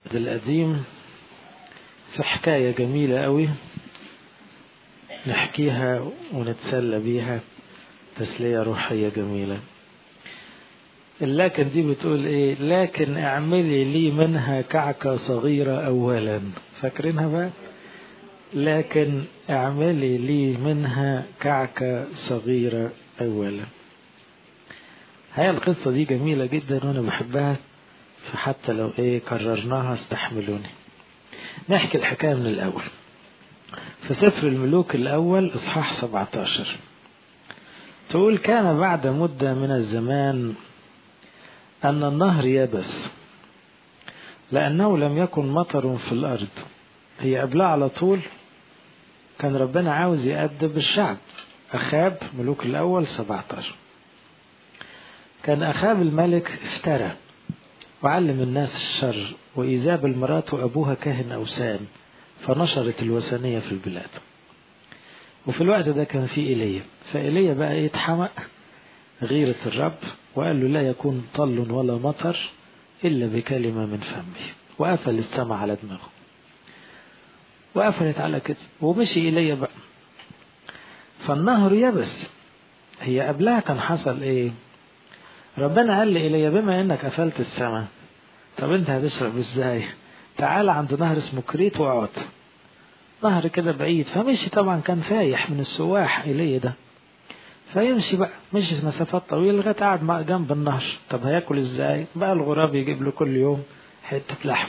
القديم في حكاية جميلة قوي نحكيها ونتسلى بيها تسلية روحية جميلة لكن دي بتقول ايه لكن اعملي لي منها كعكة صغيرة اولا فاكرينها بقى لكن اعملي لي منها كعكة صغيرة اولا هي القصة دي جميلة جدا وانا بحبها فحتى لو ايه كررناها استحملوني نحكي الحكاية من الاول في سفر الملوك الاول اصحاح 17 تقول كان بعد مدة من الزمان أن النهر يبس لأنه لم يكن مطر في الأرض هي قبلها على طول كان ربنا عاوز يأدب الشعب أخاب ملوك الأول 17 كان أخاب الملك افترى وعلم الناس الشر وإيزاب المرات وأبوها كاهن أوثان فنشرت الوثنية في البلاد وفي الوقت ده كان في إيليا فإيليا بقى يتحمق غيرة الرب وقال له لا يكون طل ولا مطر إلا بكلمة من فمي وقفل السماء على دماغه وقفلت على كده ومشي إيليا بقى فالنهر يبس هي قبلها كان حصل ايه ربنا قال لإيليا بما انك قفلت السماء طب انت هتشرب ازاي تعال عند نهر اسمه كريت واقعد نهر كده بعيد فمشي طبعا كان فايح من السواح إيليا ده فيمشي بقى مشي مسافات طويلة لغاية قاعد جنب النهر طب هياكل ازاي بقى الغراب يجيب له كل يوم حتة لحم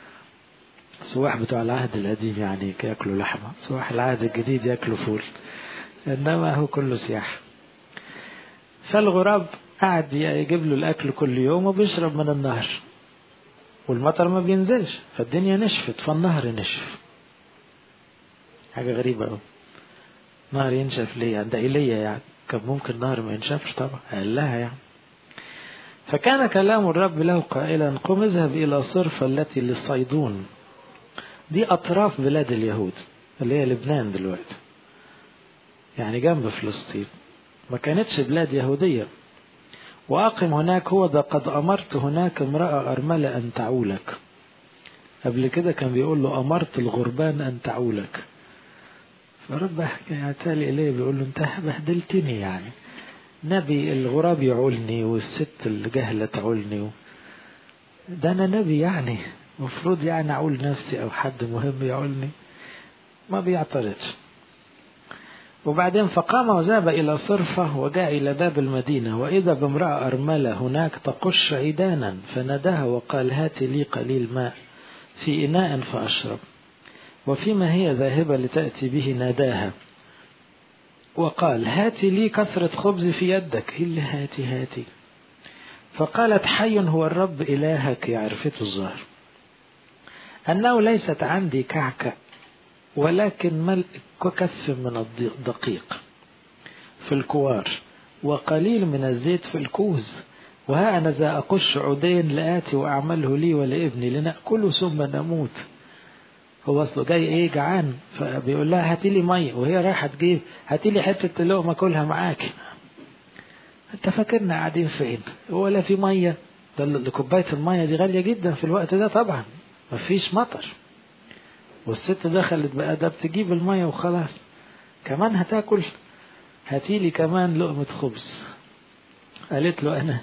سواح بتوع العهد القديم يعني ياكلوا لحمة سواح العهد الجديد ياكلوا فول انما هو كله سياحة فالغراب قاعد يجيب له الاكل كل يوم وبيشرب من النهر والمطر ما بينزلش فالدنيا نشفت فالنهر نشف حاجة غريبة قوي نهر ينشف ليه ده إيليا يعني كان ممكن نهر ما ينشفش طبعا قال لها يعني فكان كلام الرب له قائلا قم اذهب إلى صرفة التي للصيدون دي أطراف بلاد اليهود اللي هي لبنان دلوقتي يعني جنب فلسطين ما كانتش بلاد يهودية وأقم هناك هو ده قد أمرت هناك امرأة أرملة أن تعولك قبل كده كان بيقول له أمرت الغربان أن تعولك فرب يعني تالي إليه بيقول له أنت بهدلتني يعني نبي الغراب يعولني والست الجهلة تعولني و... ده أنا نبي يعني مفروض يعني أعول نفسي أو حد مهم يعولني ما بيعترضش وبعدين فقام وذهب إلى صرفة وجاء إلى باب المدينة وإذا بامرأة أرملة هناك تقش عيدانا فناداها وقال هات لي قليل ماء في إناء فأشرب وفيما هي ذاهبة لتأتي به ناداها وقال هات لي كثرة خبز في يدك اللي هاتي هاتي فقالت حي هو الرب إلهك يعرفته الظاهر أنه ليست عندي كعكة ولكن ملء كف من الدقيق في الكوار وقليل من الزيت في الكوز وها أنا ذا أقش عودين لآتي وأعمله لي ولابني لنأكله ثم نموت هو أصله جاي إيه جعان فبيقول لها هاتي لي مية وهي رايحة تجيب هاتي لي حتة لقمة كلها معاك أنت فاكرنا قاعدين فين هو لا في مية ده كوباية المية دي غالية جدا في الوقت ده طبعا مفيش مطر والست دخلت بقى ده بتجيب المية وخلاص كمان هتاكل هاتيلي كمان لقمة خبز قالت له أنا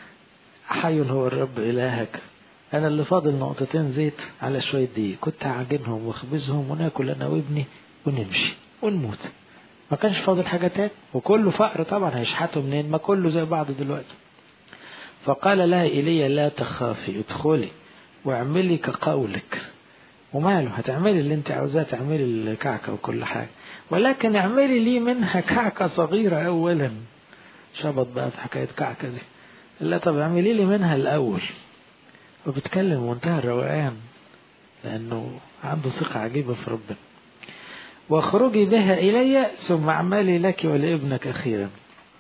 حي هو الرب إلهك أنا اللي فاضل نقطتين زيت على شوية دقيق كنت هعجنهم واخبزهم وناكل أنا وابني ونمشي ونموت ما كانش فاضل حاجة تاني وكله فقر طبعا هيشحته منين ما كله زي بعض دلوقتي فقال لها إيليا لا تخافي ادخلي واعملي كقولك وماله هتعملي اللي انت عاوزاه تعملي الكعكة وكل حاجة ولكن اعملي لي منها كعكة صغيرة أولا شبط بقى في حكاية كعكة دي لا طب اعملي لي منها الأول وبتكلم منتهى الروقان لأنه عنده ثقة عجيبة في ربنا واخرجي بها إلي ثم اعملي لك ولابنك أخيرا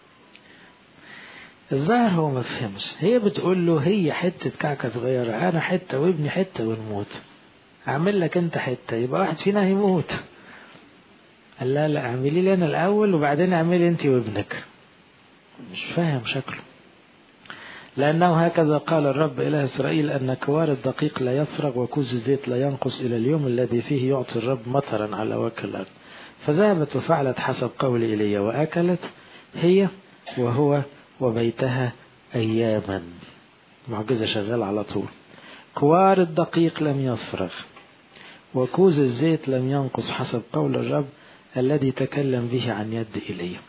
الظاهر هو ما فهمش هي بتقول له هي حتة كعكة صغيرة أنا حتة وابني حتة ونموت اعمل لك انت حته يبقى واحد فينا هيموت قال لا لا اعملي لي انا الاول وبعدين اعملي انت وابنك مش فاهم شكله لأنه هكذا قال الرب إله إسرائيل أن كوار الدقيق لا يفرغ وكوز الزيت لا ينقص إلى اليوم الذي فيه يعطي الرب مطرا على وجه الأرض فذهبت وفعلت حسب قول إيليا وأكلت هي وهو وبيتها أياما معجزة شغال على طول كوار الدقيق لم يفرغ وكوز الزيت لم ينقص حسب قول الرب الذي تكلم به عن يد إيليا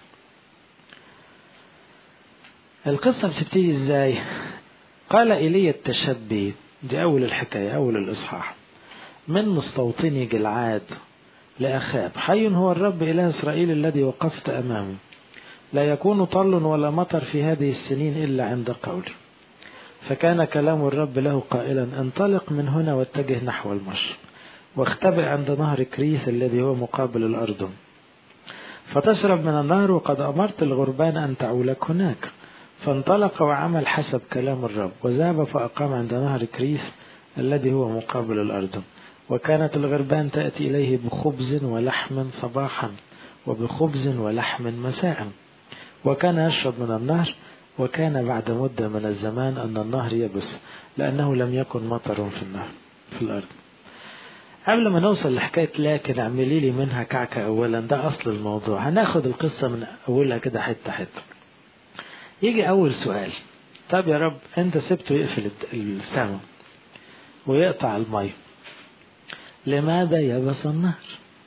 القصة بتبتدي ازاي قال إيليا التشبي دي أول الحكاية أول الإصحاح من مستوطني جلعاد لأخاب حي هو الرب إله إسرائيل الذي وقفت أمامه لا يكون طل ولا مطر في هذه السنين إلا عند قولي فكان كلام الرب له قائلا انطلق من هنا واتجه نحو المشرق واختبئ عند نهر كريث الذي هو مقابل الأردن فتشرب من النهر وقد أمرت الغربان أن تعولك هناك فانطلق وعمل حسب كلام الرب وذهب فأقام عند نهر كريث الذي هو مقابل الأردن وكانت الغربان تأتي إليه بخبز ولحم صباحا وبخبز ولحم مساء وكان يشرب من النهر وكان بعد مدة من الزمان أن النهر يبس لأنه لم يكن مطر في النهر في الأرض قبل ما نوصل لحكاية لكن اعملي لي منها كعكة أولا ده أصل الموضوع هناخد القصة من أولها كده حتة حتة يجي أول سؤال طب يا رب أنت سبته يقفل السماء ويقطع المية لماذا يبس النهر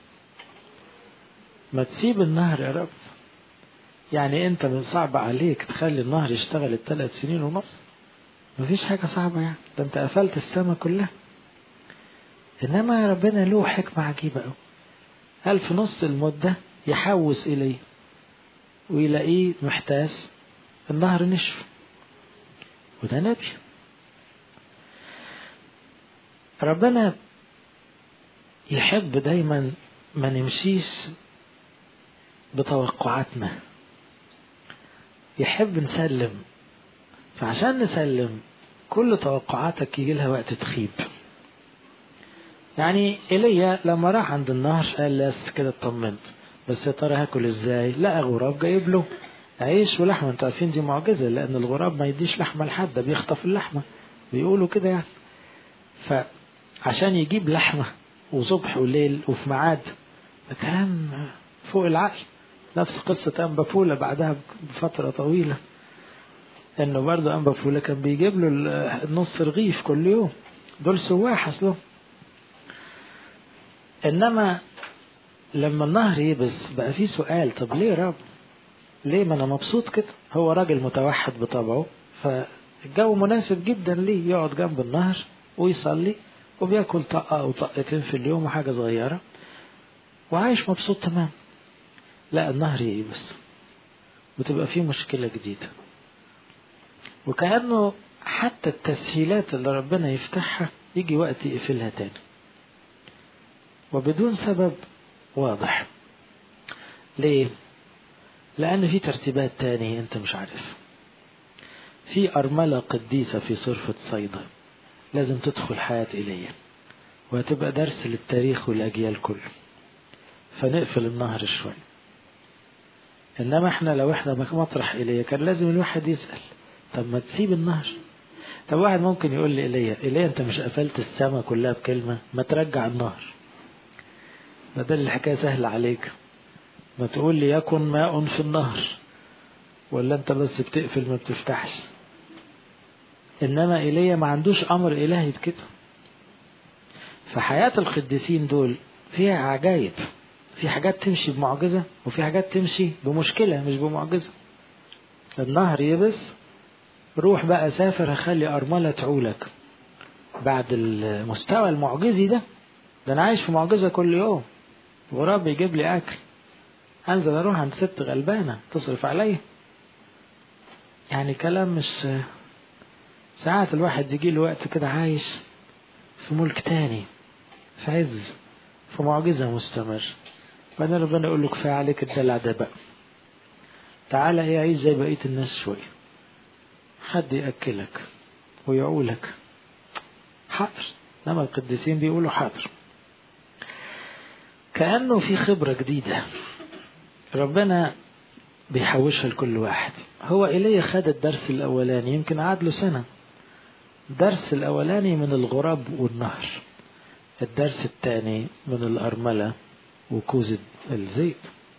ما تسيب النهر يا رب يعني انت من صعب عليك تخلي النهر يشتغل الثلاث سنين ونص مفيش حاجة صعبة يعني ده انت قفلت السماء كلها انما ربنا له حكمة عجيبة قوي قال في نص المدة يحوس اليه ويلاقيه محتاس النهر نشف وده نبي ربنا يحب دايما ما نمشيش بتوقعاتنا يحب نسلم فعشان نسلم كل توقعاتك يجي لها وقت تخيب يعني ايليا لما راح عند النهر قال بس كده اطمنت بس يا ترى هاكل ازاي لقى غراب جايب له عيش ولحمه انتوا عارفين دي معجزه لان الغراب ما يديش لحمه لحد ده بيخطف اللحمه بيقولوا كده يعني فعشان يجيب لحمه وصبح وليل وفي ميعاد ده كلام فوق العقل نفس قصة أنبا فولة بعدها بفترة طويلة إنه برضه أنبا فولة كان بيجيب له النص رغيف كل يوم دول سواح أصلهم إنما لما النهر يبس بقى في سؤال طب ليه يا رب؟ ليه ما أنا مبسوط كده؟ هو راجل متوحد بطبعه فالجو مناسب جدا ليه يقعد جنب النهر ويصلي وبياكل طقة أو طقتين في اليوم وحاجة صغيرة وعايش مبسوط تمام لا النهر ييبس وتبقى فيه مشكلة جديدة وكأنه حتى التسهيلات اللي ربنا يفتحها يجي وقت يقفلها تاني وبدون سبب واضح ليه لأن في ترتيبات تانية أنت مش عارف في أرملة قديسة في صرفة صيدا لازم تدخل حياة إليه وهتبقى درس للتاريخ والأجيال كله فنقفل النهر شوي إنما إحنا لو إحنا مطرح إليه كان لازم الواحد يسأل طب ما تسيب النهر طب واحد ممكن يقول لي إليه إليه أنت مش قفلت السماء كلها بكلمة ما ترجع النهر بدل الحكاية سهلة عليك ما تقول لي يكن ماء في النهر ولا أنت بس بتقفل ما بتفتحش إنما إيليا ما عندوش أمر إلهي بكده فحياة القديسين دول فيها عجائب في حاجات تمشي بمعجزة وفي حاجات تمشي بمشكلة مش بمعجزة النهر يبس روح بقى سافر هخلي أرملة تعولك بعد المستوى المعجزي ده ده أنا عايش في معجزة كل يوم غراب بيجيب لي أكل أنزل أروح عند ست غلبانة تصرف عليا يعني كلام مش ساعات الواحد يجي له وقت كده عايش في ملك تاني في عز في معجزة مستمر بعدين ربنا يقول له كفاية عليك الدلع ده بقى تعالى ايه عيش زي بقية الناس شوية حد يأكلك ويعولك حاضر انما القديسين بيقولوا حاضر كأنه في خبرة جديدة ربنا بيحوشها لكل واحد هو إيليا خد الدرس الأولاني يمكن قعد له سنة الدرس الأولاني من الغراب والنهر الدرس الثاني من الأرملة وكوز الزيت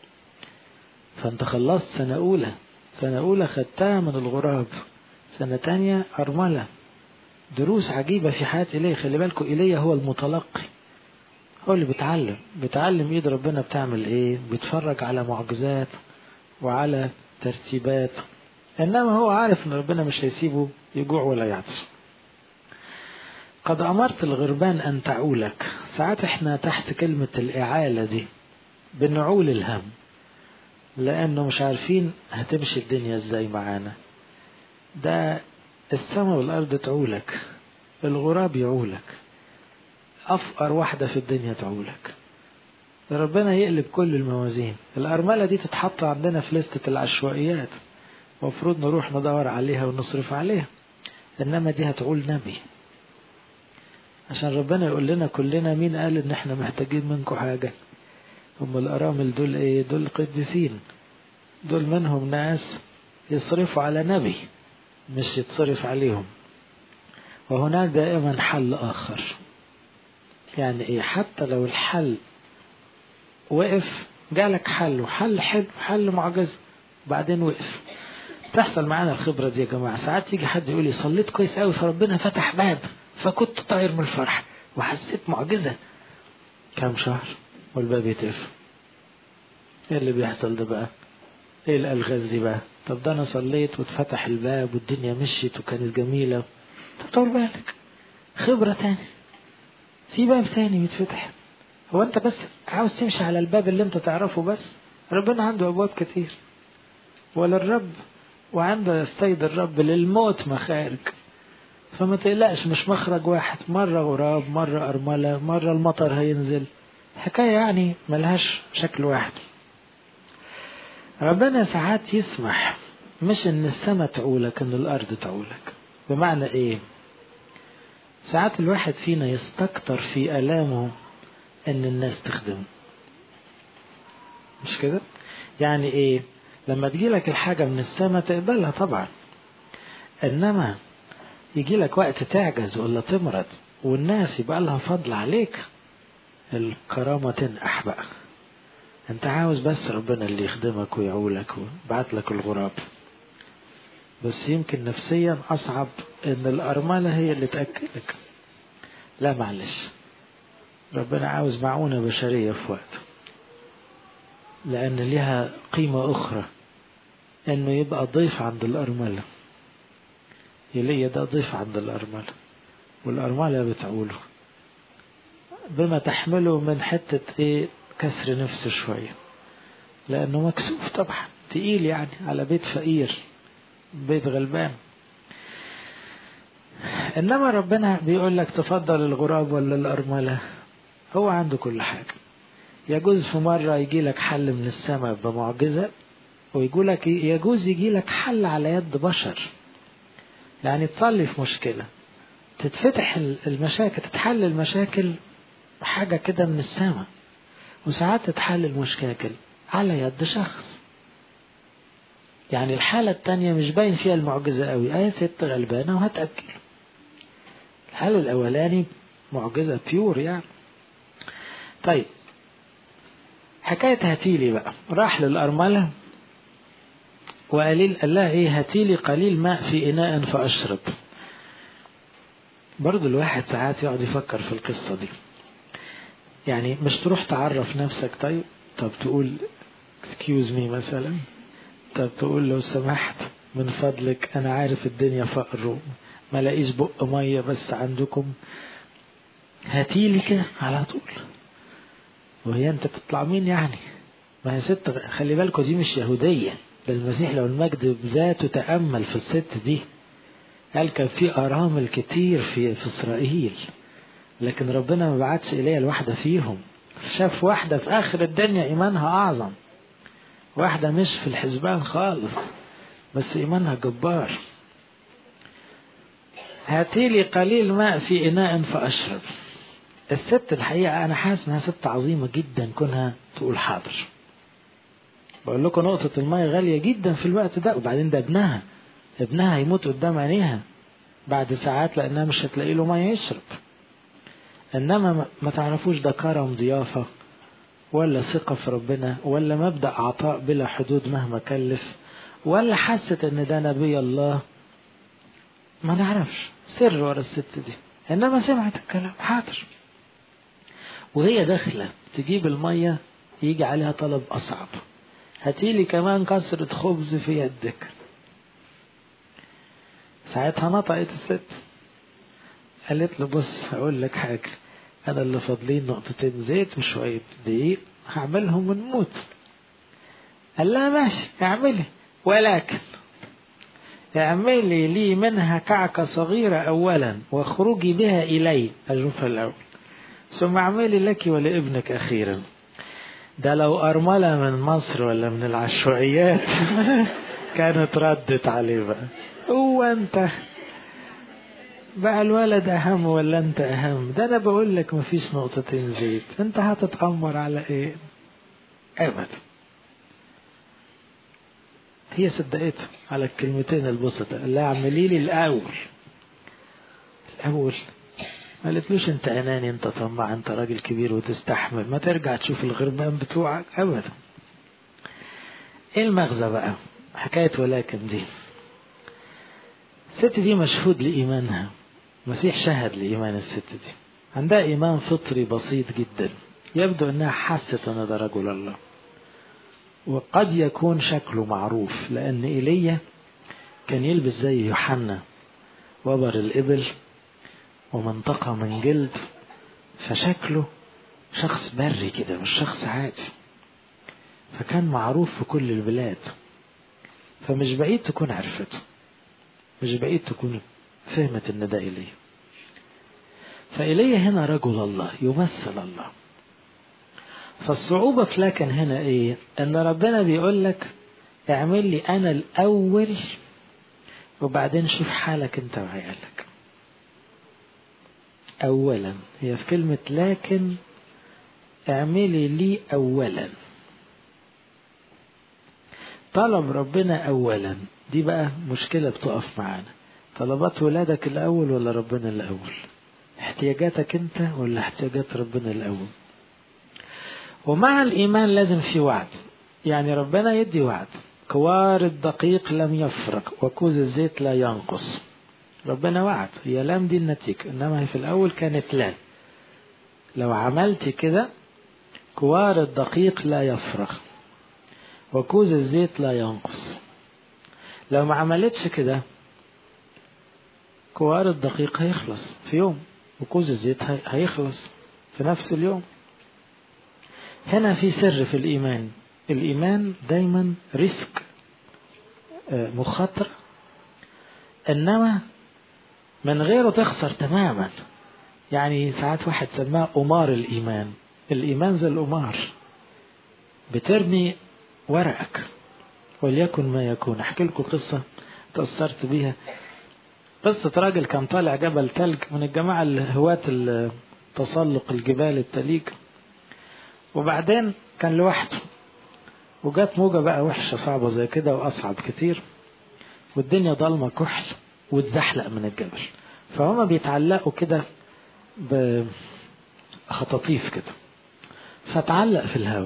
فأنت خلصت سنة أولى سنة أولى خدتها من الغراب سنة تانية أرملة دروس عجيبة في حياة إيليا خلي بالكم إيليا هو المتلقي هو اللي بيتعلم بيتعلم ايد ربنا بتعمل ايه بيتفرج على معجزات وعلى ترتيبات انما هو عارف ان ربنا مش هيسيبه يجوع ولا يعطش قد امرت الغربان ان تعولك ساعات احنا تحت كلمة الاعالة دي بنعول الهم لانه مش عارفين هتمشي الدنيا ازاي معانا ده السماء والارض تعولك الغراب يعولك أفقر واحدة في الدنيا تعولك ربنا يقلب كل الموازين الأرملة دي تتحط عندنا في لستة العشوائيات المفروض نروح ندور عليها ونصرف عليها إنما دي هتعول نبي عشان ربنا يقول لنا كلنا مين قال إن إحنا محتاجين منكم حاجة هم الأرامل دول إيه دول قديسين دول منهم ناس يصرفوا على نبي مش يتصرف عليهم وهناك دائما حل آخر يعني ايه حتى لو الحل وقف جالك حل وحل حلو حل معجزة بعدين وقف تحصل معانا الخبرة دي يا جماعة ساعات يجي حد يقول لي صليت كويس قوي فربنا فتح باب فكنت طاير من الفرح وحسيت معجزة كام شهر والباب يتقفل ايه اللي بيحصل ده بقى ايه الالغاز دي بقى طب ده انا صليت واتفتح الباب والدنيا مشيت وكانت جميلة طب طول بالك خبرة تاني في باب ثاني بيتفتح هو انت بس عاوز تمشي على الباب اللي انت تعرفه بس ربنا عنده ابواب كتير وللرب وعنده يستيد الرب للموت مخارج فما تقلقش مش مخرج واحد مرة غراب مرة أرملة مرة المطر هينزل حكاية يعني ملهاش شكل واحد ربنا ساعات يسمح مش ان السماء تعولك ان الارض تعولك بمعنى ايه ساعات الواحد فينا يستكتر في ألامه إن الناس تخدمه مش كده؟ يعني إيه؟ لما تجيلك الحاجة من السماء تقبلها طبعا إنما يجيلك وقت تعجز ولا تمرض والناس يبقى لها فضل عليك الكرامة تنقح بقى انت عاوز بس ربنا اللي يخدمك ويعولك ويبعت لك الغراب بس يمكن نفسيا أصعب إن الأرملة هي اللي تأكلك لا معلش ربنا عاوز معونة بشرية في وقت لأن لها قيمة أخرى إنه يبقى ضيف عند الأرملة يلي ده ضيف عند الأرملة والأرملة بتعوله بما تحمله من حتة إيه كسر نفسه شوية لأنه مكسوف طبعا تقيل يعني على بيت فقير بيت غلبان انما ربنا بيقول لك تفضل الغراب ولا الارمله هو عنده كل حاجه يجوز في مره يجي لك حل من السماء بمعجزه ويقول لك يجوز يجي لك حل على يد بشر يعني تصلي في مشكله تتفتح المشاكل تتحل المشاكل حاجه كده من السماء وساعات تتحل المشاكل على يد شخص يعني الحالة التانية مش باين فيها المعجزة قوي آية ست غلبانة وهتأكل الحالة الأولاني معجزة بيور يعني طيب حكاية هاتيلي بقى راح للأرملة وقليل قال لها ايه هاتيلي قليل ماء في إناء فأشرب برضو الواحد ساعات يقعد يفكر في القصة دي يعني مش تروح تعرف نفسك طيب طب تقول excuse me مثلا طب تقول لو سمحت من فضلك انا عارف الدنيا فقر ما لاقيش بق ميه بس عندكم هاتيلي كده على طول وهي انت تطلع مين يعني ما هي ست خلي بالكوا دي مش يهودية ده المسيح لو المجد بذاته تأمل في الست دي قال كان في أرامل كتير في, في إسرائيل لكن ربنا ما بعتش إليها الواحدة فيهم شاف واحدة في آخر الدنيا إيمانها أعظم واحدة مش في الحسبان خالص بس إيمانها جبار هاتيلي قليل ماء في إناء فأشرب الست الحقيقة أنا حاسس إنها ست عظيمة جدا كونها تقول حاضر بقول لكم نقطة المية غالية جدا في الوقت ده وبعدين ده ابنها ابنها هيموت قدام عينيها بعد ساعات لأنها مش هتلاقي له مية يشرب إنما ما تعرفوش ده كرم ضيافة ولا ثقة في ربنا ولا مبدأ عطاء بلا حدود مهما كلف ولا حست إن ده نبي الله ما نعرفش سر ورا الست دي إنما سمعت الكلام حاضر وهي داخلة تجيب المية يجي عليها طلب أصعب هاتيلي كمان كسرة خبز في يدك ساعتها نطقت الست قالت له بص هقول لك حاجة أنا اللي فاضلين نقطتين زيت وشوية دقيق هعملهم ونموت قال لها ماشي اعملي ولكن اعملي لي منها كعكة صغيرة أولا واخرجي بها إلي أشوفها الأول ثم اعملي لك ولابنك أخيرا ده لو أرملة من مصر ولا من العشوائيات كانت ردت عليه بقى هو أنت بقى الولد أهم ولا أنت أهم ده أنا بقول لك مفيش نقطتين زيت أنت هتتأمر على إيه أبدا هي صدقته على الكلمتين البسطة قال لها اعملي لي الأول الأول ما قالتلوش انت اناني انت طماع انت راجل كبير وتستحمل ما ترجع تشوف الغربان بتوعك ابدا ايه المغزى بقى حكاية ولكن دي الست دي مشهود لإيمانها المسيح شهد لإيمان الست دي عندها إيمان فطري بسيط جدا يبدو أنها حست أن ده رجل الله وقد يكون شكله معروف لأن إيليا كان يلبس زي يوحنا وبر الإبل ومنطقة من جلد فشكله شخص بري كده مش شخص عادي فكان معروف في كل البلاد فمش بعيد تكون عرفته مش بعيد تكون فهمت ان ده إليه فإليه هنا رجل الله يمثل الله فالصعوبة في لكن هنا ايه ان ربنا بيقول لك اعمل لي انا الاول وبعدين شوف حالك انت وعيالك اولا هي في كلمة لكن اعملي لي اولا طلب ربنا اولا دي بقى مشكلة بتقف معانا طلبات ولادك الاول ولا ربنا الاول احتياجاتك انت ولا احتياجات ربنا الاول ومع الإيمان لازم في وعد يعني ربنا يدي وعد كوار الدقيق لم يفرق وكوز الزيت لا ينقص ربنا وعد هي لام دي النتيجة إنما هي في الأول كانت لا لو عملت كده كوار الدقيق لا يفرغ وكوز الزيت لا ينقص لو ما عملتش كده كوار الدقيق هيخلص في يوم وكوز الزيت هيخلص في نفس اليوم هنا في سر في الإيمان الإيمان دايما ريسك مخاطر إنما من غيره تخسر تماما يعني ساعات واحد سماه قمار الإيمان الإيمان زي القمار بترمي ورقك وليكن ما يكون أحكي لكم قصة تأثرت بيها قصة راجل كان طالع جبل تلج من الجماعة الهواة تسلق الجبال التليج وبعدين كان لوحده وجات موجة بقى وحشة صعبة زي كده وأصعب كتير والدنيا ضلمة كحل واتزحلق من الجبل فهما بيتعلقوا كده بخطاطيف كده فتعلق في الهواء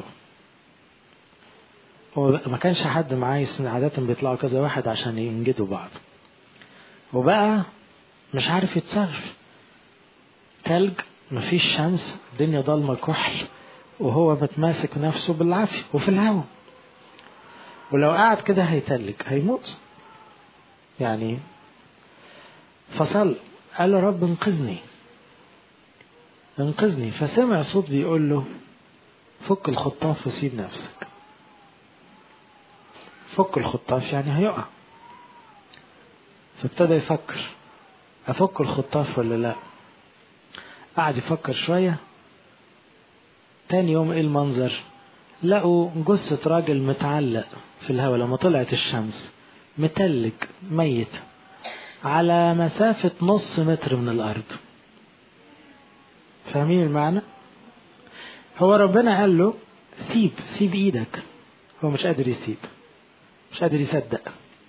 وما كانش حد معاه عادة بيطلعوا كذا واحد عشان ينجدوا بعض وبقى مش عارف يتصرف تلج مفيش شمس الدنيا ضلمة كحل وهو متماسك نفسه بالعافية وفي الهواء ولو قعد كده هيتلج هيموت يعني فصل قال له رب انقذني انقذني فسمع صوت بيقول له فك الخطاف وسيب نفسك فك الخطاف يعني هيقع فابتدى يفكر افك الخطاف ولا لا قعد يفكر شويه تاني يوم ايه المنظر لقوا جثة راجل متعلق في الهواء لما طلعت الشمس متلج ميت على مسافة نص متر من الأرض فاهمين المعنى هو ربنا قال له سيب سيب ايدك هو مش قادر يسيب مش قادر يصدق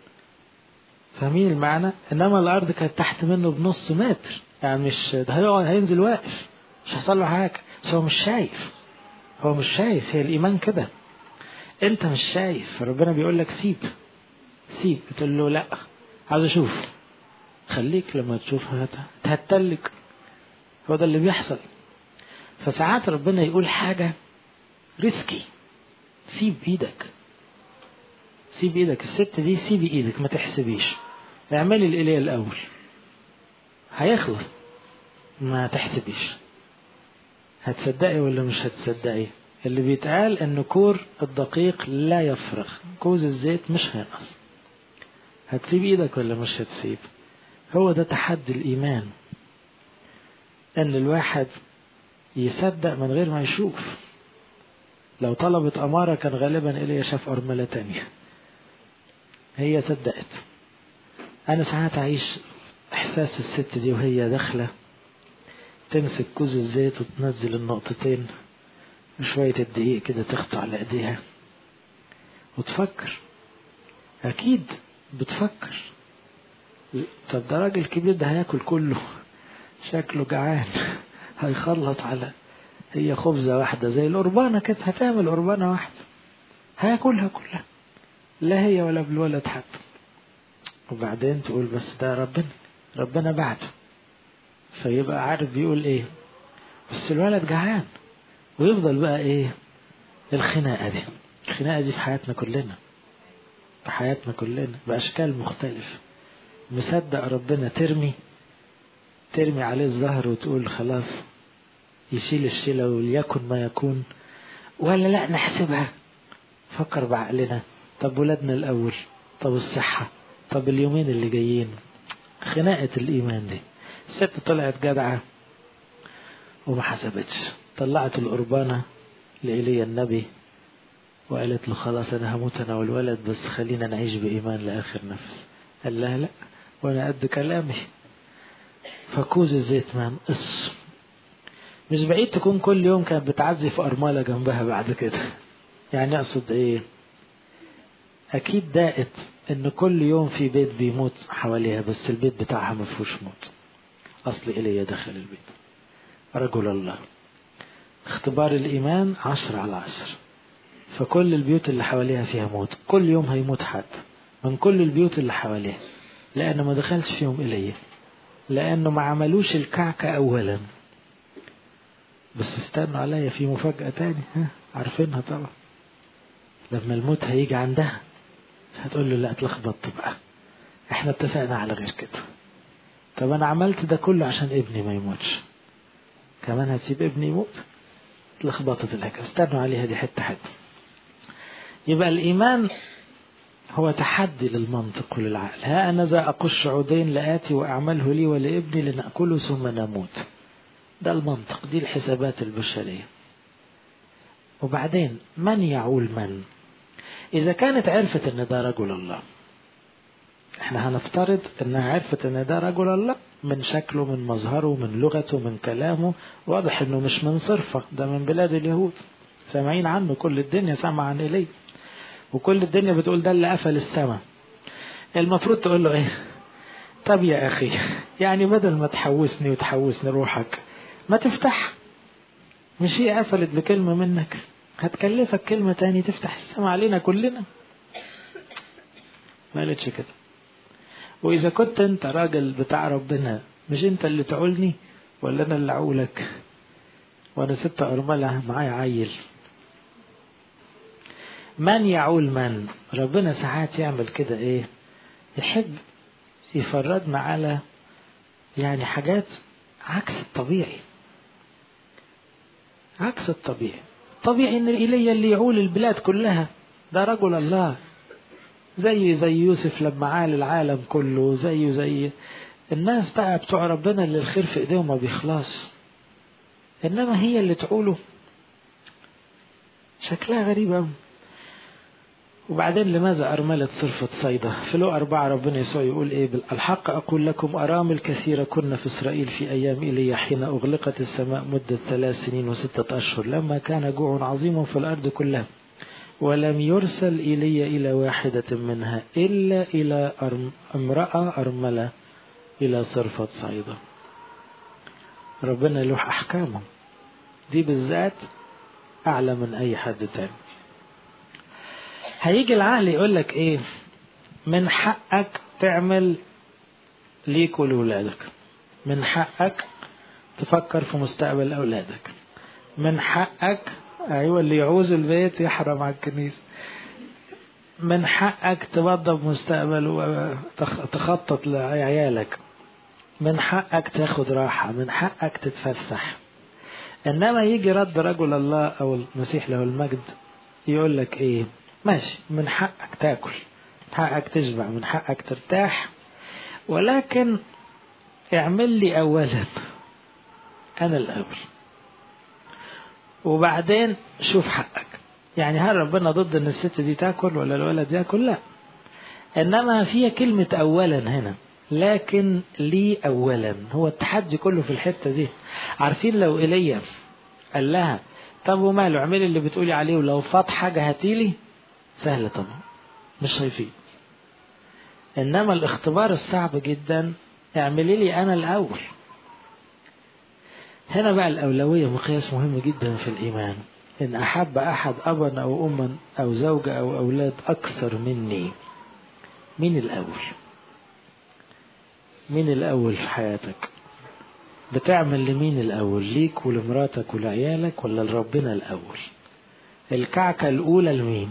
فاهمين المعنى انما الارض كانت تحت منه بنص متر يعني مش ده هيقعد هينزل واقف مش هيحصل له حاجه بس هو مش شايف هو مش شايف هي الايمان كده انت مش شايف فربنا بيقول لك سيب سيب بتقول له لا عاوز اشوف خليك لما تشوف هتهتلك هو ده اللي بيحصل فساعات ربنا يقول حاجة ريسكي سيب ايدك سيب ايدك الست دي سيبي ايدك ما تحسبيش اعملي الإله الأول هيخلص ما تحسبيش هتصدقي ولا مش هتصدقي اللي بيتقال ان كور الدقيق لا يفرغ كوز الزيت مش هينقص هتسيب ايدك ولا مش هتسيب هو ده تحدي الايمان ان الواحد يصدق من غير ما يشوف لو طلبت أمارة كان غالبا إلي شاف أرملة تانية هي صدقت أنا ساعات أعيش إحساس الست دي وهي داخلة تمسك كوز الزيت وتنزل النقطتين وشوية الدقيق كده تخطع على إيديها وتفكر أكيد بتفكر طب ده راجل كبير ده هياكل كله شكله جعان هيخلص على هي خبزة واحدة زي القربانة كده هتعمل قربانة واحدة هياكلها كلها لا هي ولا بالولد حتى وبعدين تقول بس ده ربنا ربنا بعده فيبقى عارف بيقول ايه بس الولد جعان ويفضل بقى ايه الخناقة دي الخناقة دي في حياتنا كلنا في حياتنا كلنا بأشكال مختلفة مصدق ربنا ترمي ترمي عليه الزهر وتقول خلاص يشيل الشيلة وليكن ما يكون ولا لا نحسبها فكر بعقلنا طب ولادنا الأول طب الصحة طب اليومين اللي جايين خناقة الإيمان دي الست طلعت جدعة وما حسبتش طلعت القربانة لإيليا النبي وقالت له خلاص أنا هموت أنا والولد بس خلينا نعيش بإيمان لآخر نفس قال لها لا وأنا قد كلامي فكوز الزيت ما نقص مش بعيد تكون كل يوم كانت بتعزف أرملة جنبها بعد كده يعني أقصد إيه أكيد داقت إن كل يوم في بيت بيموت حواليها بس البيت بتاعها ما فيهوش موت أصل إلي دخل البيت رجل الله اختبار الإيمان عشر على عشر فكل البيوت اللي حواليها فيها موت كل يوم هيموت حد من كل البيوت اللي حواليها لأنه ما دخلش فيهم إليه لأنه ما عملوش الكعكة أولا بس استنوا عليا في مفاجأة تاني ها عارفينها طبعا لما الموت هيجي عندها هتقول له لا اتلخبطت بقى احنا اتفقنا على غير كده طب انا عملت ده كله عشان ابني ما يموتش كمان هتسيب ابني يموت اتلخبطت الحكايه استنوا عليها دي حته حته يبقى الايمان هو تحدي للمنطق وللعقل ها أنا ذا أقش عودين لآتي وأعمله لي ولابني لنأكله ثم نموت ده المنطق دي الحسابات البشرية وبعدين من يعول من إذا كانت عرفت أن ده رجل الله احنا هنفترض انها عرفت ان ده رجل الله من شكله من مظهره من لغته من كلامه واضح انه مش من صرفة ده من بلاد اليهود سامعين عنه كل الدنيا سامعة عن إليه وكل الدنيا بتقول ده اللي قفل السماء المفروض تقول له ايه طب يا اخي يعني بدل ما تحوسني وتحوسني روحك ما تفتح مش هي قفلت بكلمة منك هتكلفك كلمة تاني تفتح السماء علينا كلنا ما قالتش كده وإذا كنت أنت راجل بتاع ربنا مش أنت اللي تعولني ولا أنا اللي أعولك وأنا ست أرملة معايا عيل من يعول من ربنا ساعات يعمل كده ايه يحب يفرضنا على يعني حاجات عكس الطبيعي عكس الطبيعي طبيعي ان ايليا اللي يعول البلاد كلها ده رجل الله زي زي يوسف لما عال العالم كله زيه زي الناس بقى بتوع ربنا اللي الخير في ايديهم ما بيخلص انما هي اللي تعوله شكلها غريب قوي وبعدين لماذا أرملت صرفة صيدا في لو أربعة ربنا يسوع يقول إيه الحق أقول لكم أرامل كثيرة كنا في إسرائيل في أيام إيليا حين أغلقت السماء مدة ثلاث سنين وستة أشهر لما كان جوع عظيم في الأرض كلها ولم يرسل إلي إلى واحدة منها إلا إلى امرأة أرملة إلى صرفة صعيدة ربنا له أحكامه دي بالذات أعلى من أي حد تاني هيجي العقل يقول لك إيه من حقك تعمل ليك ولولادك من حقك تفكر في مستقبل أولادك من حقك أيوة اللي يعوز البيت يحرم على الكنيسة من حقك توضب مستقبل وتخطط لعيالك من حقك تاخد راحة من حقك تتفسح إنما يجي رد رجل الله أو المسيح له المجد يقول لك إيه ماشي من حقك تاكل من حقك تشبع من حقك ترتاح ولكن اعمل لي أولا أنا الأول وبعدين شوف حقك يعني هل ربنا ضد ان الست دي تاكل ولا الولد ياكل لا انما فيها كلمة اولا هنا لكن لي اولا هو التحدي كله في الحتة دي عارفين لو ايليا قال لها طب وماله اعملي اللي بتقولي عليه ولو فات حاجة هاتيلي سهلة طبعا مش هيفيد انما الاختبار الصعب جدا اعملي لي انا الاول هنا بقى الأولوية مقياس مهم جدا في الإيمان إن أحب أحد أبا أو أما أو زوجة أو أولاد أكثر مني مين الأول مين الأول في حياتك بتعمل لمين الأول ليك ولمراتك ولعيالك ولا لربنا الأول الكعكة الأولى لمين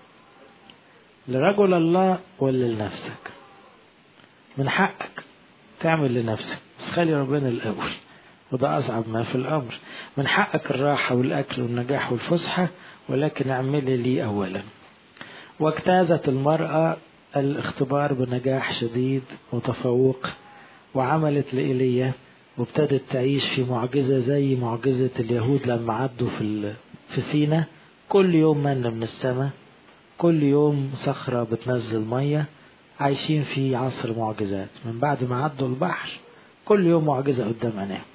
لرجل الله ولا لنفسك من حقك تعمل لنفسك بس خلي ربنا الأول وده أصعب ما في الأمر من حقك الراحة والأكل والنجاح والفسحة ولكن اعملي لي أولا واجتازت المرأة الاختبار بنجاح شديد وتفوق وعملت لإيليا وابتدت تعيش في معجزة زي معجزة اليهود لما عدوا في في سينا كل يوم من من السماء كل يوم صخرة بتنزل مية عايشين في عصر معجزات من بعد ما عدوا البحر كل يوم معجزة قدام عينيهم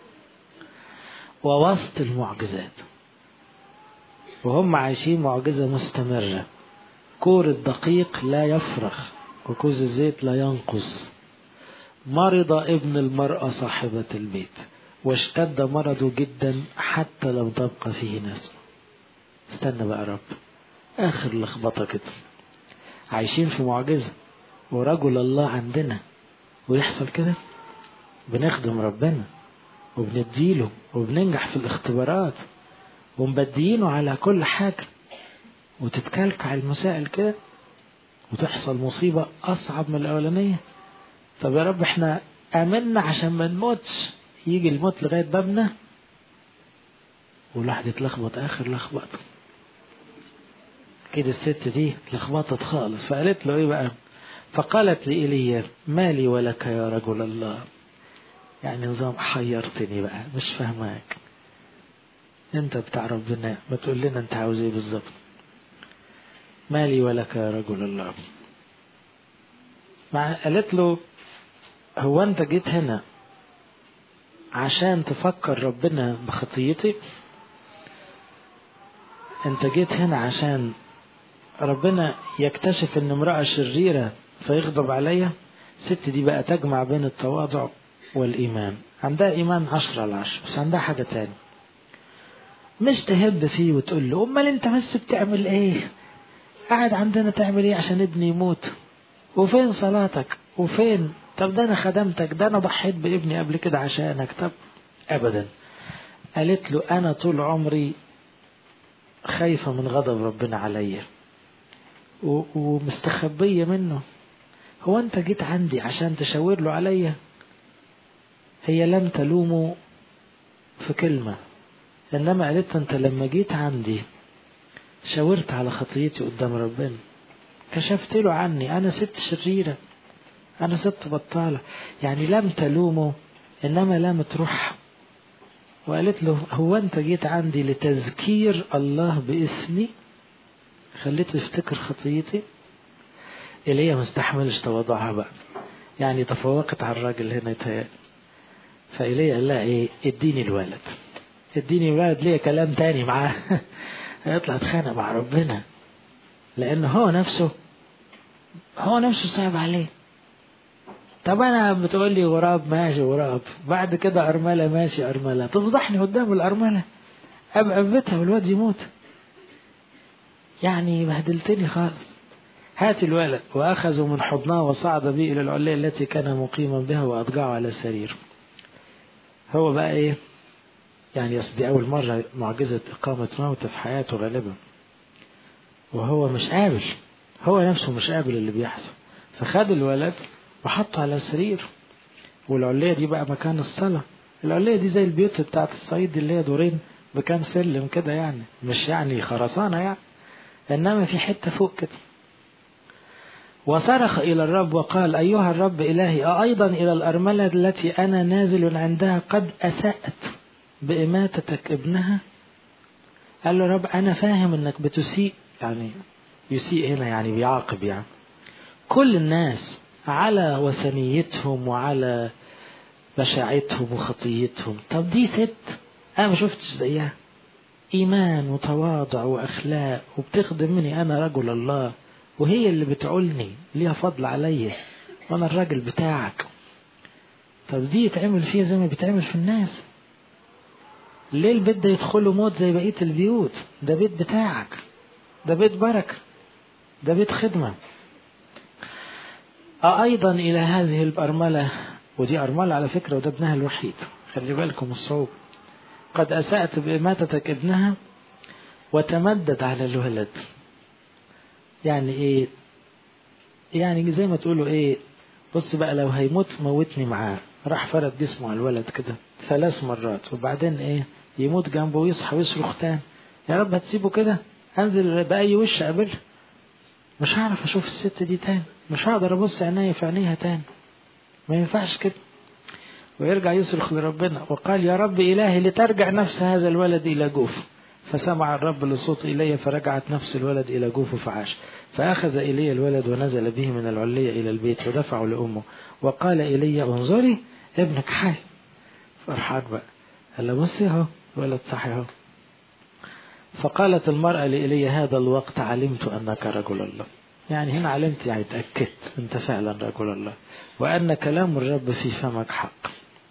ووسط المعجزات وهم عايشين معجزة مستمرة كور الدقيق لا يفرغ وكوز الزيت لا ينقص مرض ابن المرأة صاحبة البيت واشتد مرضه جدا حتى لم تبقى فيه نسمة استنى بقى رب آخر لخبطة كده عايشين في معجزة ورجل الله عندنا ويحصل كده بنخدم ربنا وبنديله وبننجح في الاختبارات ومبديينه على كل حاجة وتتكلكع المسائل كده وتحصل مصيبة أصعب من الأولانية طب يا رب احنا آمنا عشان ما نموتش يجي الموت لغاية بابنا والواحد يتلخبط آخر لخبطة كده الست دي لخبطت خالص فقالت له ايه بقى فقالت لإيليا مالي ولك يا رجل الله يعني نظام حيرتني بقى مش فاهماك انت بتاع ربنا ما تقول لنا انت عاوز ايه بالظبط مالي ولك يا رجل الله مع قالت له هو انت جيت هنا عشان تفكر ربنا بخطيتي انت جيت هنا عشان ربنا يكتشف ان امرأة شريرة فيغضب عليا ست دي بقى تجمع بين التواضع والإيمان عندها إيمان عشرة على عشرة بس عندها حاجة تاني مش تهب فيه وتقول له أمال أنت بس بتعمل إيه قاعد عندنا تعمل إيه عشان ابني يموت وفين صلاتك وفين طب ده أنا خدمتك ده أنا ضحيت بابني قبل كده عشانك طب أبدا قالت له أنا طول عمري خايفة من غضب ربنا عليا ومستخبية منه هو أنت جيت عندي عشان تشاور له عليا هي لم تلومه في كلمة إنما قالت أنت لما جيت عندي شاورت على خطيتي قدام ربنا كشفت له عني أنا ست شريرة أنا ست بطالة يعني لم تلومه إنما لامت روح وقالت له هو أنت جيت عندي لتذكير الله باسمي خليته يفتكر خطيتي إليه مستحملش تواضعها بقى يعني تفوقت على الراجل هنا يتهيألي فإليه قال لها إيه اديني الولد اديني الولد ليه كلام تاني معاه هيطلع اتخانق مع ربنا لأن هو نفسه هو نفسه صعب عليه طب أنا بتقول لي غراب ماشي غراب بعد كده أرملة ماشي أرملة تفضحني قدام الأرملة أبقى في بيتها والواد يموت يعني بهدلتني خالص هات الولد وأخذوا من حضناه وصعد به إلى العلية التي كان مقيما بها وأضجعه على السرير هو بقى إيه يعني دي أول مرة معجزة إقامة موت في حياته غالبا وهو مش قابل هو نفسه مش قابل اللي بيحصل فخد الولد وحطه على السرير والعلية دي بقى مكان الصلاة العلية دي زي البيوت بتاعت الصعيد اللي هي دورين بكام سلم كده يعني مش يعني خرسانة يعني إنما في حتة فوق كده وصرخ إلى الرب وقال أيها الرب إلهي أيضا إلى الأرملة التي أنا نازل عندها قد أسأت بإماتتك ابنها قال له رب أنا فاهم أنك بتسيء يعني يسيء هنا يعني بيعاقب يعني كل الناس على وثنيتهم وعلى بشاعتهم وخطيتهم طب دي ست أنا ما شفتش زيها إيمان وتواضع وأخلاق وبتخدم مني أنا رجل الله وهي اللي بتعولني ليها فضل عليا وأنا الراجل بتاعك طب دي يتعمل فيها زي ما بيتعمل في الناس ليه البيت ده يدخله موت زي بقية البيوت ده بيت بتاعك ده بيت بركة ده بيت خدمة أيضا إلى هذه الأرملة ودي أرملة على فكرة وده ابنها الوحيد خلي بالكم الصوب قد أسأت بإماتتك ابنها وتمدد على الولد يعني إيه يعني زي ما تقولوا إيه بص بقى لو هيموت موتني معاه راح فرد جسمه على الولد كده ثلاث مرات وبعدين إيه يموت جنبه ويصحى ويصرخ تاني يا رب هتسيبه كده انزل بأي وش اقابلها مش هعرف اشوف الست دي تاني مش هقدر ابص عينيا في عينيها تاني ما ينفعش كده ويرجع يصرخ لربنا وقال يا رب إلهي لترجع نفس هذا الولد إلى جوف فسمع الرب لصوت إلي فرجعت نفس الولد إلى جوف فعاش فأخذ إلي الولد ونزل به من العلية إلى البيت ودفعه لأمه وقال إلي انظري ابنك حي فرحان بقى قال له بصي اهو الولد صحي اهو فقالت المرأة لإلي هذا الوقت علمت أنك رجل الله يعني هنا علمت يعني تأكدت أنت فعلا رجل الله وأن كلام الرب في فمك حق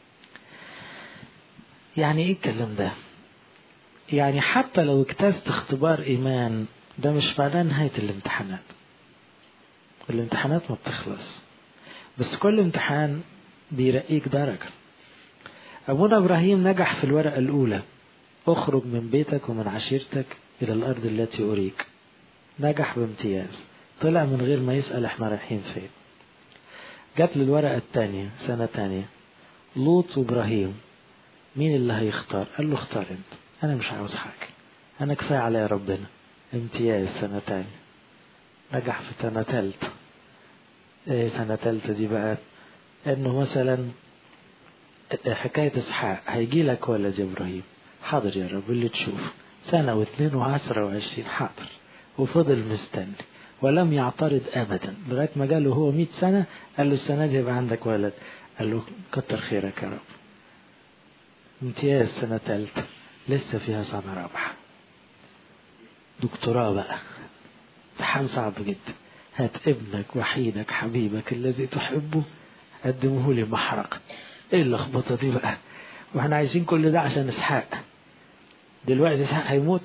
يعني إيه الكلام ده يعني حتى لو اجتزت اختبار إيمان ده مش معناه نهاية الامتحانات الامتحانات ما بتخلص بس كل امتحان بيرقيك درجة أبونا إبراهيم نجح في الورقة الأولى اخرج من بيتك ومن عشيرتك إلى الأرض التي أريك نجح بامتياز طلع من غير ما يسأل احنا رايحين فين جات له الورقة التانية سنة تانية لوط وإبراهيم مين اللي هيختار قال له اختار انت أنا مش عاوز حاجة أنا كفاية عليا ربنا امتياز سنة تانية نجح في سنة تالتة ايه سنة تالتة دي بقى انه مثلا حكاية اسحاق هيجي لك ولد يا ابراهيم حاضر يا رب اللي تشوف سنة واثنين وعشرة وعشرين حاضر وفضل مستني ولم يعترض ابدا لغاية ما جاله هو مئة سنة قال له السنة دي يبقى عندك ولد قال له كتر خيرك يا رب امتياز سنة تالتة لسه فيها سنة رابعة دكتوراه بقى امتحان صعب جدا هات ابنك وحيدك حبيبك الذي تحبه قدمه لي محرقة ايه اللخبطة دي بقى واحنا عايزين كل ده عشان اسحاق دلوقتي اسحاق هيموت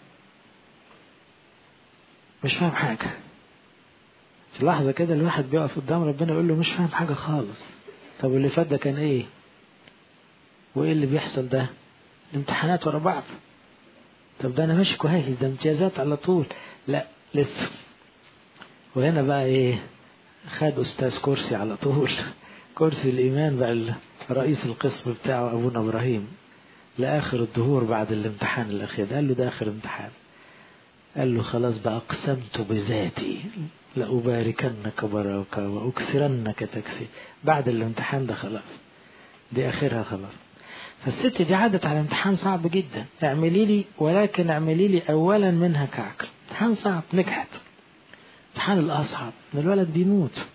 مش فاهم حاجة في لحظة كده الواحد بيقف قدام ربنا يقول له مش فاهم حاجة خالص طب اللي فات ده كان ايه وايه اللي بيحصل ده الامتحانات ورا بعض طب ده انا ماشي كويس ده امتيازات على طول لا لسه وهنا بقى ايه خد استاذ كرسي على طول كرسي الايمان بقى رئيس القسم بتاعه ابونا ابراهيم لاخر الدهور بعد الامتحان الاخير قال له ده اخر امتحان قال له خلاص بقى اقسمت بذاتي لأباركنك بركة وأكثرنك تكفي بعد الامتحان ده خلاص دي آخرها خلاص فالست دي عدت على امتحان صعب جدا اعملي لي ولكن اعملي لي أولا منها كعكل امتحان صعب نجحت امتحان الأصعب ان الولد بيموت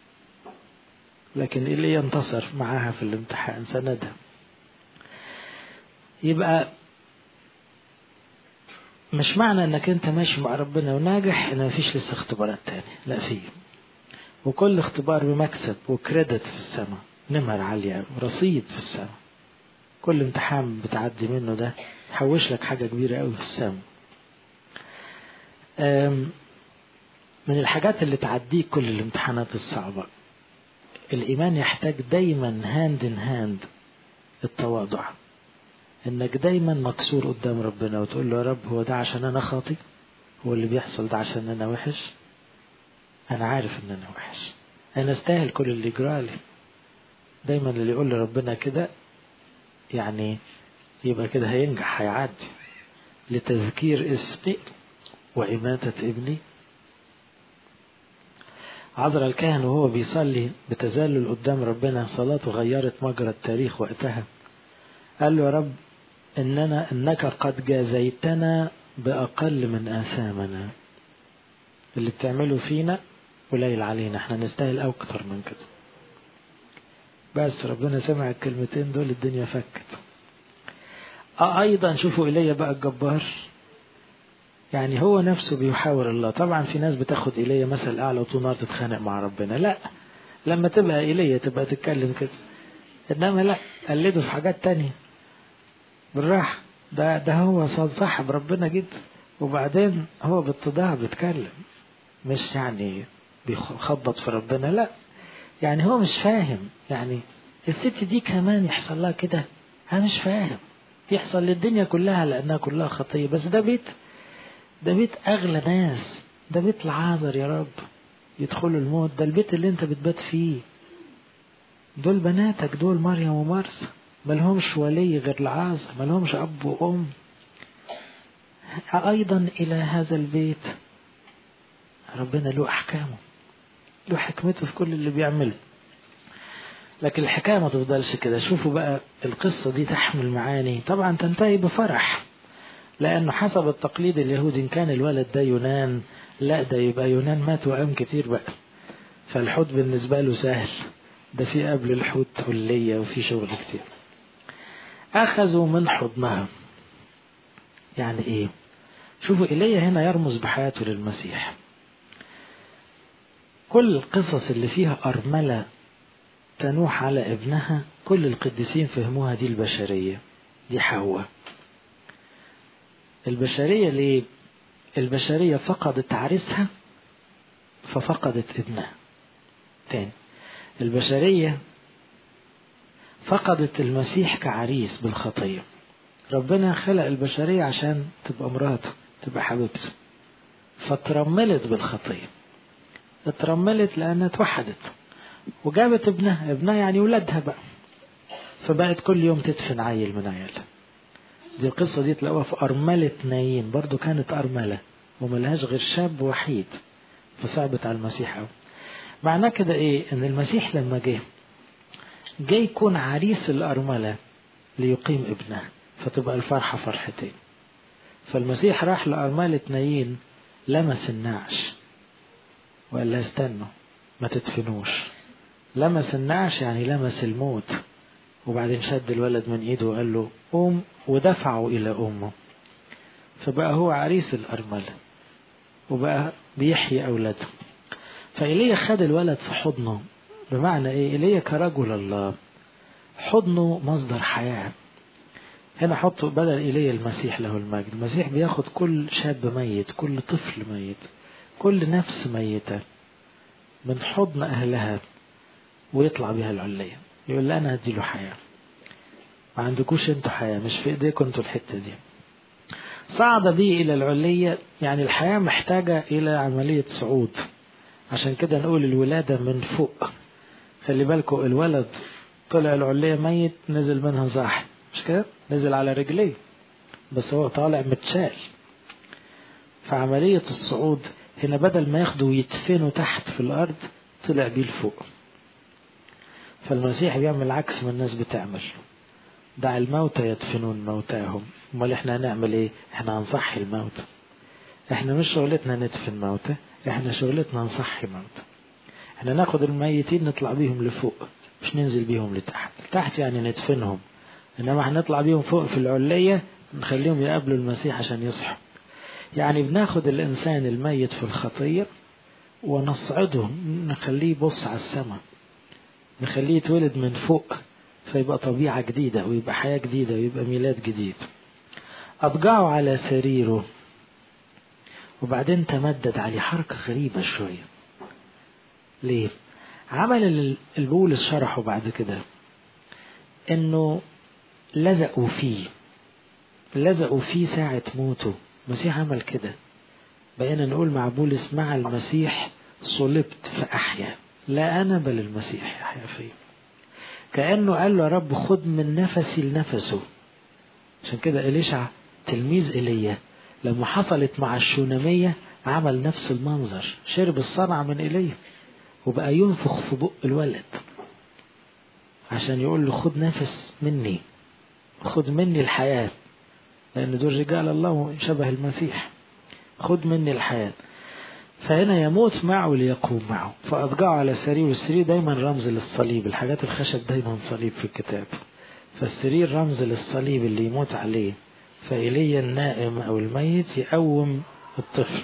لكن اللي ينتصر معاها في الامتحان سندها يبقى مش معنى انك انت ماشي مع ربنا وناجح ان مفيش لسه اختبارات تاني لا فيه وكل اختبار بمكسب وكريدت في السماء نمر عالية ورصيد في السماء كل امتحان بتعدي منه ده يحوش لك حاجة كبيرة قوي في السماء من الحاجات اللي تعديك كل الامتحانات الصعبة الإيمان يحتاج دايما هاند ان هاند التواضع انك دايما مكسور قدام ربنا وتقول له يا رب هو ده عشان انا خاطي هو اللي بيحصل ده عشان انا وحش انا عارف ان انا وحش انا استاهل كل اللي يجرالي دايما اللي يقول لربنا كده يعني يبقى كده هينجح هيعدي لتذكير اسمي وإماتة ابني عذر الكاهن وهو بيصلي بتذلل قدام ربنا صلاته غيرت مجرى التاريخ وقتها قال له يا رب إننا إنك قد جازيتنا بأقل من آثامنا اللي بتعمله فينا قليل علينا احنا نستاهل أكتر من كده بس ربنا سمع الكلمتين دول الدنيا فكت آه أيضا شوفوا إلي بقى الجبار يعني هو نفسه بيحاور الله طبعا في ناس بتاخد إلي مثل أعلى وطول نار تتخانق مع ربنا لا لما تبقى إلي تبقى تتكلم كده إنما لا قلده في حاجات تانية بالراحة ده ده هو صاحب ربنا جدا وبعدين هو باتضاع بيتكلم مش يعني بيخبط في ربنا لا يعني هو مش فاهم يعني الست دي كمان يحصل لها كده انا مش فاهم يحصل للدنيا كلها لانها كلها خطيه بس ده بيت ده بيت اغلى ناس ده بيت العازر يا رب يدخلوا الموت ده البيت اللي انت بتبات فيه دول بناتك دول مريم ومرسى ملهمش ولي غير العازر ملهمش اب وام ايضا الى هذا البيت ربنا له احكامه له حكمته في كل اللي بيعمله لكن الحكاية ما تفضلش كده شوفوا بقى القصة دي تحمل معاني طبعا تنتهي بفرح لأنه حسب التقليد اليهودي إن كان الولد ده يونان لا ده يبقى يونان مات وقام كتير بقى فالحوت بالنسبة له سهل ده في قبل الحوت كلية وفي شغل كتير أخذوا من حضنها يعني إيه شوفوا إيليا هنا يرمز بحياته للمسيح كل القصص اللي فيها أرملة تنوح على ابنها كل القديسين فهموها دي البشرية دي حواء البشرية ليه البشرية فقدت عريسها ففقدت ابنها تاني البشرية فقدت المسيح كعريس بالخطية ربنا خلق البشرية عشان تبقى مراته تبقى حبيبته فترملت بالخطية اترملت لأنها اتوحدت وجابت ابنها ابنها يعني ولادها بقى فبقت كل يوم تدفن عيل من عيالها دي القصة دي تلاقوها في أرملة نايين برضو كانت أرملة وملهاش غير شاب وحيد فصعبت على المسيح أوي معناه كده إيه إن المسيح لما جه جه يكون عريس الأرملة ليقيم ابنها فتبقى الفرحة فرحتين فالمسيح راح لأرملة نايين لمس النعش وقال لها استنوا ما تدفنوش لمس النعش يعني لمس الموت وبعدين شد الولد من ايده وقال له قوم ودفعه الى امه فبقى هو عريس الارمله وبقى بيحيي اولاده فايليا خد الولد في حضنه بمعنى ايه ايليا كرجل الله حضنه مصدر حياه هنا حطوا بدل ايليا المسيح له المجد المسيح بياخد كل شاب ميت كل طفل ميت كل نفس ميته من حضن اهلها ويطلع بيها العليه يقول لا انا هديله حياه ما عندكوش انتوا حياه مش في ايديكم انتوا الحته دي صعد بي الى العليه يعني الحياه محتاجه الى عمليه صعود عشان كده نقول الولاده من فوق خلي بالكم الولد طلع العليه ميت نزل منها صاحي مش كده نزل على رجليه بس هو طالع متشال فعمليه الصعود هنا بدل ما ياخدوا ويدفنوا تحت في الارض طلع بيه لفوق فالمسيح بيعمل عكس ما الناس بتعمل دع الموتى يدفنون موتاهم امال احنا هنعمل ايه احنا هنصحي الموتى احنا مش شغلتنا ندفن موتى احنا شغلتنا نصحي موتى احنا ناخد الميتين نطلع بيهم لفوق مش ننزل بيهم لتحت تحت يعني ندفنهم انما هنطلع بيهم فوق في العلية نخليهم يقابلوا المسيح عشان يصحوا يعني بناخد الإنسان الميت في الخطية ونصعده نخليه يبص على السماء نخليه يتولد من فوق فيبقى طبيعة جديدة ويبقى حياة جديدة ويبقى ميلاد جديد أضجعه على سريره وبعدين تمدد عليه حركة غريبة شوية ليه؟ عمل البولس شرحه بعد كده انه لزقوا فيه لزقوا فيه ساعة موته المسيح عمل كده بقينا نقول مع بولس مع المسيح صلبت فأحيا لا أنا بل المسيح يحيا فيه كأنه قال له يا رب خد من نفسي لنفسه عشان كده إليشع تلميذ إيليا لما حصلت مع الشونامية عمل نفس المنظر شرب الصنعة من إيليا وبقى ينفخ في بق الولد عشان يقول له خد نفس مني خد مني الحياة لأن دول رجال الله شبه المسيح خد مني الحياة فهنا يموت معه ليقوم معه فأضجعه على سرير والسرير دايما رمز للصليب الحاجات الخشب دايما صليب في الكتاب فالسرير رمز للصليب اللي يموت عليه فإلي النائم أو الميت يقوم الطفل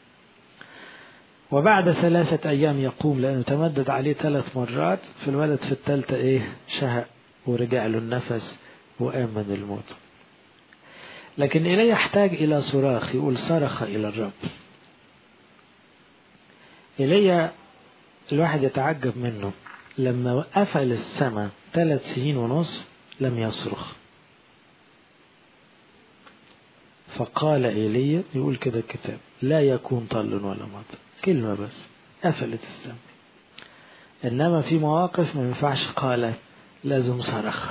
وبعد ثلاثة أيام يقوم لأنه تمدد عليه ثلاث مرات في الولد في الثالثة إيه شهق ورجع له النفس وقام من الموت لكن إليه يحتاج إلى صراخ يقول صرخ إلى الرب إلي الواحد يتعجب منه لما قفل السماء ثلاث سنين ونص لم يصرخ فقال إيليا يقول كده الكتاب لا يكون طل ولا مطر كلمة بس قفلت السماء إنما في مواقف ما ينفعش قال لازم صرخ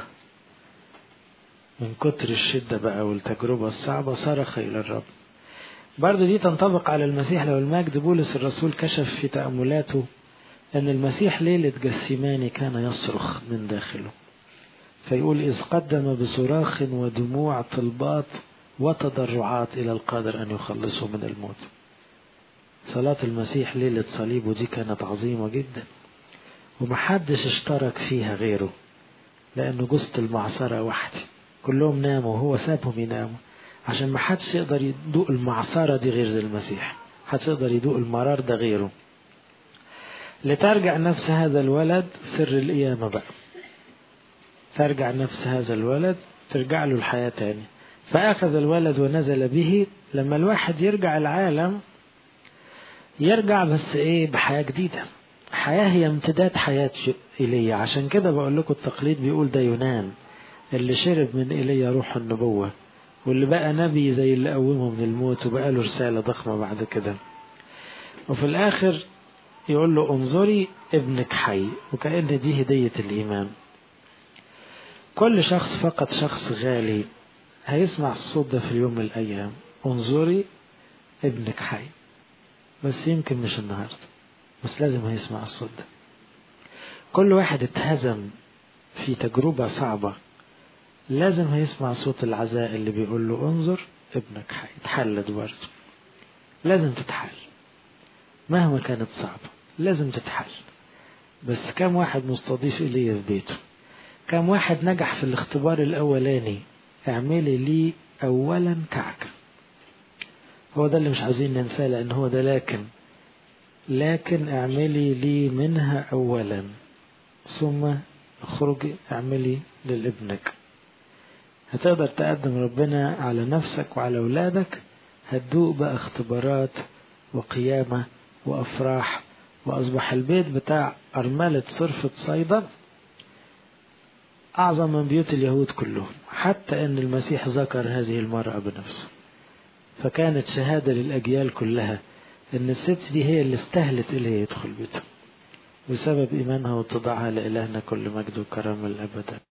من كتر الشدة بقى والتجربة الصعبة صرخ إلى الرب برضه دي تنطبق على المسيح لو المجد بولس الرسول كشف في تأملاته أن المسيح ليلة جثماني كان يصرخ من داخله فيقول إذ قدم بصراخ ودموع طلبات وتضرعات إلى القادر أن يخلصه من الموت صلاة المسيح ليلة صليبه دي كانت عظيمة جدا ومحدش اشترك فيها غيره لأنه جزت المعصرة وحدي كلهم ناموا وهو سابهم يناموا عشان ما حدش يقدر يدوق المعصرة دي غير المسيح حدش يقدر يدوق المرار ده غيره لترجع نفس هذا الولد سر القيامة بقى ترجع نفس هذا الولد ترجع له الحياة تاني فأخذ الولد ونزل به لما الواحد يرجع العالم يرجع بس ايه بحياة جديدة حياة هي امتداد حياة إيليا عشان كده بقول لكم التقليد بيقول ده يونان اللي شرب من إيليا روح النبوة واللي بقى نبي زي اللي قومه من الموت وبقى له رسالة ضخمة بعد كده وفي الآخر يقول له انظري ابنك حي وكأن دي هدية الإيمان كل شخص فقد شخص غالي هيسمع الصوت ده في اليوم من الأيام انظري ابنك حي بس يمكن مش النهاردة بس لازم هيسمع الصوت ده كل واحد اتهزم في تجربة صعبة لازم هيسمع صوت العزاء اللي بيقول له انظر ابنك حي اتحلت برضه لازم تتحل مهما كانت صعبة لازم تتحل بس كم واحد مستضيف إلي في بيته كم واحد نجح في الاختبار الأولاني اعملي لي أولا كعكة هو ده اللي مش عايزين ننساه لأن هو ده لكن لكن اعملي لي منها أولا ثم اخرجي اعملي لابنك هتقدر تقدم ربنا على نفسك وعلى أولادك هتدوق بقى اختبارات وقيامة وأفراح وأصبح البيت بتاع أرملة صرفة صيدا أعظم من بيوت اليهود كلهم حتى أن المسيح ذكر هذه المرأة بنفسه فكانت شهادة للأجيال كلها أن الست دي هي اللي استهلت إليه يدخل بيته بسبب إيمانها واتضاعها لإلهنا كل مجد وكرم الأبد